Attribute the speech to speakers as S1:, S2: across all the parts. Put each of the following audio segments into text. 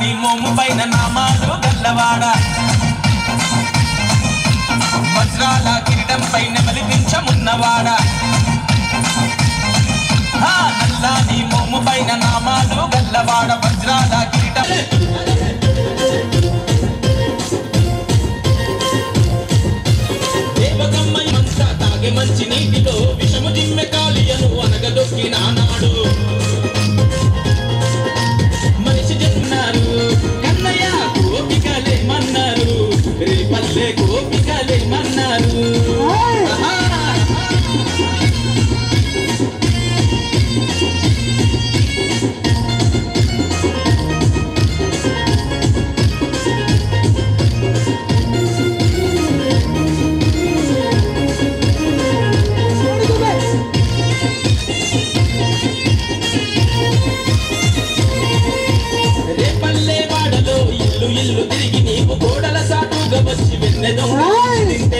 S1: నల్లాని మోము పైన నామాలు గల్లవాడ వజ్రాల కిరీటం పైన మలిపించమున్నవాడ ఆ నల్లాని మోము పైన నామాలు గల్లవాడ వజ్రాల కిరీటం దేవకమ్మ మంచ తాగే మంచి నీటిలో విషము జిమ్మె కాలియను అనగదొక్కి నానాడు మనిషి చెప్తున్నారు కన్నయ్య గోపికలేమన్నారు రేపల్లె గోపికలేమన్నారు ఆహా! రేపల్లె వాడలో ఇల్లు ఇల్లు తిరిగి నీకు గోడల సాటుగా వచ్చి వెన్నెదో తింటే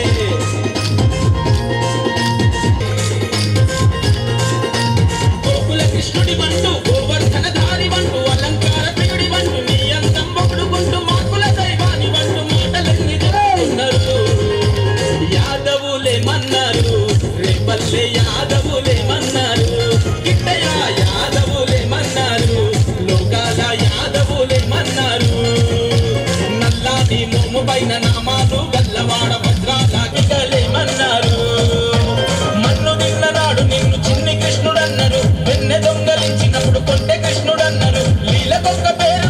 S1: గోకుల కృష్ణుడి వంటూ గోవర్ధన దారి వంటూ అలంకార ప్రియుడి వంటూ నీ అందం పొగుడుకుంటూ మాకుల దైవాని వంటూ మాటలన్నీ చెప్తున్నారు యాదవులేమన్నారు రేపల్లె యాదవులేమన్నారు గిట్టయ్య యాదవులేమన్నారు లోకాల యాదవులేమన్నారు నల్లాది మోము పైన నామాలు గల్లవాడ భద్రాల గిగలేమన్నారు మన్ను తిన్ననాడు నిన్ను చిన్ని కృష్ణుడన్నారు వెన్నె దొంగలించినప్పుడు కొంటె కృష్ణుడన్నారు లీలకొక్క పేరు